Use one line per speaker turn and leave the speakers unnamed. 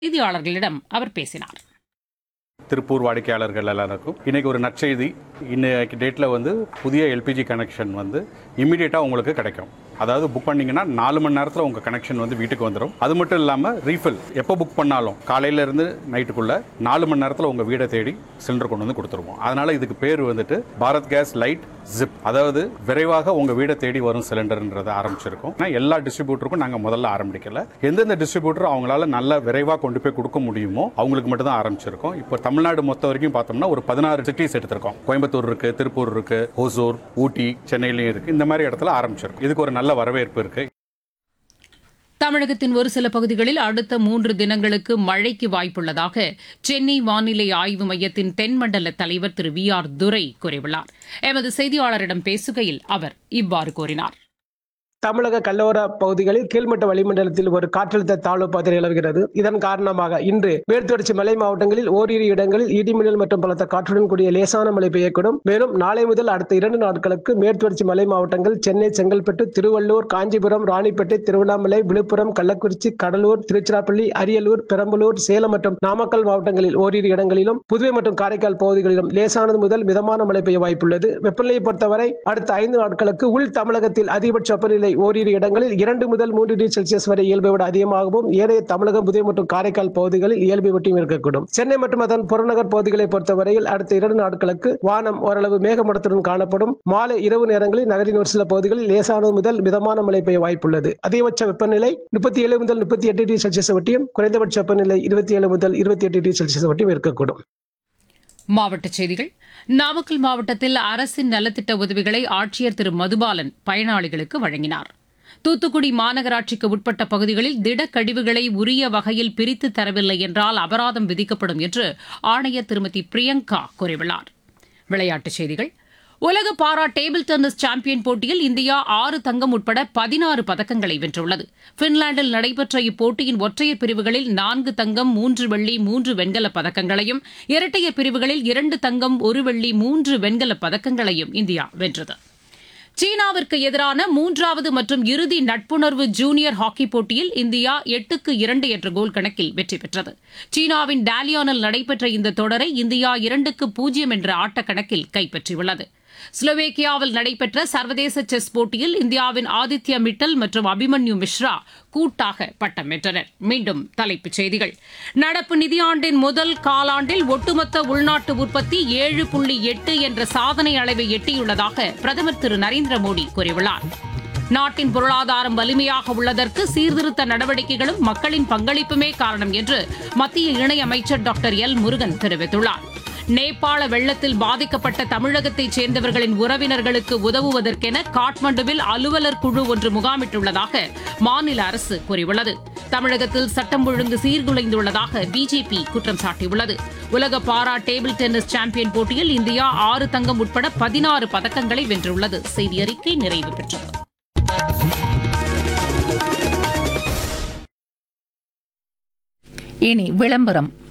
செய்தியாளர்களிடம் அவர் பேசினார்
திருப்பூர் வாடிக்கையாளர்கள் எல்லாருக்கும் இன்னைக்கு ஒரு நற்செய்தி இன்னைக்கு டேட்டில் வந்து புதிய எல்பிஜி கனெக்ஷன் வந்து இமீடியட்டாக உங்களுக்கு கிடைக்கும் அதாவது புக் பண்ணீங்கன்னா நாலு மணி நேரத்தில் உங்கள் கனெக்ஷன் வந்து வீட்டுக்கு வந்துடும் அது மட்டும் இல்லாமல் ரீஃபில் எப்போ புக் பண்ணாலும் காலையிலேருந்து நைட்டுக்குள்ளே நாலு மணி நேரத்தில் உங்கள் வீடை தேடி சிலிண்டர் கொண்டு வந்து கொடுத்துருவோம் அதனால் இதுக்கு பேர் வந்துட்டு பாரத் கேஸ் லைட் ஜிப் அதாவது விரைவாக உங்கள் வீடை தேடி வரும் சிலிண்டர்ன்றதை ஆரம்பிச்சிருக்கோம் ஆனால் எல்லா டிஸ்ட்ரிபியூட்டருக்கும் நாங்கள் முதல்ல ஆரம்பிக்கல எந்தெந்த டிஸ்ட்ரிபியூட்டர் அவங்களால நல்ல விரைவாக கொண்டு போய் கொடுக்க முடியுமோ அவங்களுக்கு மட்டும் தான் ஆரம்பிச்சிருக்கோம் இப்போ தமிழ்நாடு மொத்த வரைக்கும் பார்த்தோம்னா ஒரு பதினாறு சிட்டிஸ் எடுத்திருக்கோம் கோயம்புத்தூர் இருக்கு திருப்பூர் இருக்கு ஹோசூர் ஊட்டி சென்னையிலையும் இருக்கு இந்த மாதிரி இடத்துல ஆரம்பிச்சிருக்கோம் இதுக்கு ஒரு நல்ல வரவேற்பு இருக்கு
தமிழகத்தின் ஒரு சில பகுதிகளில் அடுத்த மூன்று தினங்களுக்கு மழைக்கு வாய்ப்புள்ளதாக சென்னை வானிலை ஆய்வு மையத்தின் தென்மண்டல தலைவர் திரு வி ஆர் துரை கூறியுள்ளார் எமது செய்தியாளரிடம் பேசுகையில் அவர் இவ்வாறு கூறினார்
தமிழக கல்லோர பகுதிகளில் கீழ்மட்ட வளிமண்டலத்தில் ஒரு காற்றழுத்த தாழ்வு பாதை நிலவுகிறது இதன் காரணமாக இன்று மேற்குத்தொடர்ச்சி மலை மாவட்டங்களில் ஓரிரு இடங்களில் இடிமின்னல் மற்றும் பலத்த காற்றுடன் கூடிய லேசான மழை பெய்யக்கூடும் மேலும் நாளை முதல் அடுத்த இரண்டு நாட்களுக்கு மேற்குத்தொடர்ச்சி மலை மாவட்டங்கள் சென்னை செங்கல்பட்டு திருவள்ளூர் காஞ்சிபுரம் ராணிப்பேட்டை திருவண்ணாமலை விழுப்புரம் கள்ளக்குறிச்சி கடலூர் திருச்சிராப்பள்ளி அரியலூர் பெரம்பலூர் சேலம் மற்றும் நாமக்கல் மாவட்டங்களில் ஓரிரு இடங்களிலும் புதுவை மற்றும் காரைக்கால் பகுதிகளிலும் லேசானது முதல் மிதமான மழை பெய்ய வாய்ப்புள்ளது வெப்பநிலையை பொறுத்தவரை அடுத்த ஐந்து நாட்களுக்கு உள் தமிழகத்தில் அதிகபட்ச வெப்பநிலை ஓரிரு இடங்களில் இரண்டு முதல் மூன்று டிகிரி செல்சியஸ் வரை இயல்பை விட அதிகமாகவும் ஏனைய தமிழகம் புதுவை மற்றும் காரைக்கால் பகுதிகளில் இயல்பை விட்டும் இருக்கக்கூடும் சென்னை மற்றும் அதன் புறநகர் பகுதிகளை பொறுத்தவரையில் அடுத்த இரண்டு நாட்களுக்கு வானம் ஓரளவு மேகமூட்டத்துடன் காணப்படும் மாலை இரவு நேரங்களில் நகரின் ஒரு சில பகுதிகளில் லேசானது முதல் மிதமான மழை பெய்ய வாய்ப்புள்ளது அதிகபட்ச வெப்பநிலை முப்பத்தி ஏழு முதல் முப்பத்தி எட்டு டிகிரி செல்சியஸ் வட்டியும் குறைந்தபட்ச வெப்பநிலை இருபத்தி ஏழு முதல் இருபத்தி எட்டு டிகிரி செல்சியஸ் வட்டியும் இருக்கக்கூடும்
மாவட்டச் செய்திகள் நாமக்கல் மாவட்டத்தில் அரசின் நலத்திட்ட உதவிகளை ஆட்சியர் திரு மதுபாலன் பயனாளிகளுக்கு வழங்கினார் தூத்துக்குடி மாநகராட்சிக்கு உட்பட்ட பகுதிகளில் திடக்கழிவுகளை உரிய வகையில் பிரித்து தரவில்லை என்றால் அபராதம் விதிக்கப்படும் என்று ஆணையர் திருமதி பிரியங்கா கூறியுள்ளார் விளையாட்டுச் செய்திகள் உலக பாரா டேபிள் டென்னிஸ் சாம்பியன் போட்டியில் இந்தியா ஆறு தங்கம் உட்பட பதினாறு பதக்கங்களை வென்றுள்ளது பின்லாந்தில் நடைபெற்ற இப்போட்டியின் ஒற்றையர் பிரிவுகளில் நான்கு தங்கம் மூன்று வெள்ளி மூன்று வெண்கலப் பதக்கங்களையும் இரட்டையர் பிரிவுகளில் இரண்டு தங்கம் ஒரு வெள்ளி மூன்று வெண்கலப் பதக்கங்களையும் இந்தியா வென்றது சீனாவிற்கு எதிரான மூன்றாவது மற்றும் இறுதி நட்புணர்வு ஜூனியர் ஹாக்கி போட்டியில் இந்தியா எட்டுக்கு இரண்டு என்ற கோல் கணக்கில் வெற்றி பெற்றது சீனாவின் டாலியானில் நடைபெற்ற இந்த தொடரை இந்தியா இரண்டுக்கு பூஜ்ஜியம் என்ற ஆட்டக்கணக்கில் கைப்பற்றியுள்ளது ஸ்லோவேக்கியாவில் நடைபெற்ற சர்வதேச செஸ் போட்டியில் இந்தியாவின் ஆதித்யா மிட்டல் மற்றும் அபிமன்யு மிஸ்ரா கூட்டாக பட்டம் வென்றனர் மீண்டும் தலைப்புச் செய்திகள் நடப்பு நிதியாண்டின் முதல் காலாண்டில் ஒட்டுமொத்த உள்நாட்டு உற்பத்தி ஏழு புள்ளி எட்டு என்ற சாதனை அளவை எட்டியுள்ளதாக பிரதமர் திரு நரேந்திர மோடி கூறியுள்ளார் நாட்டின் பொருளாதாரம் வலிமையாக உள்ளதற்கு சீர்திருத்த நடவடிக்கைகளும் மக்களின் பங்களிப்புமே காரணம் என்று மத்திய இணையமைச்சர் டாக்டர் எல் முருகன் தெரிவித்துள்ளார் நேபாள வெள்ளத்தில் பாதிக்கப்பட்ட தமிழகத்தைச் சேர்ந்தவர்களின் உறவினர்களுக்கு உதவுவதற்கென காட்மண்டுவில் அலுவலர் குழு ஒன்று முகாமிட்டுள்ளதாக மாநில அரசு கூறியுள்ளது தமிழகத்தில் சட்டம் ஒழுங்கு சீர்குலைந்துள்ளதாக பிஜேபி குற்றம் சாட்டியுள்ளது உலக பாரா டேபிள் டென்னிஸ் சாம்பியன் போட்டியில் இந்தியா ஆறு தங்கம் உட்பட பதினாறு பதக்கங்களை வென்றுள்ளது செய்தி அறிக்கை நிறைவு பெற்றது
இனி விளம்பரம்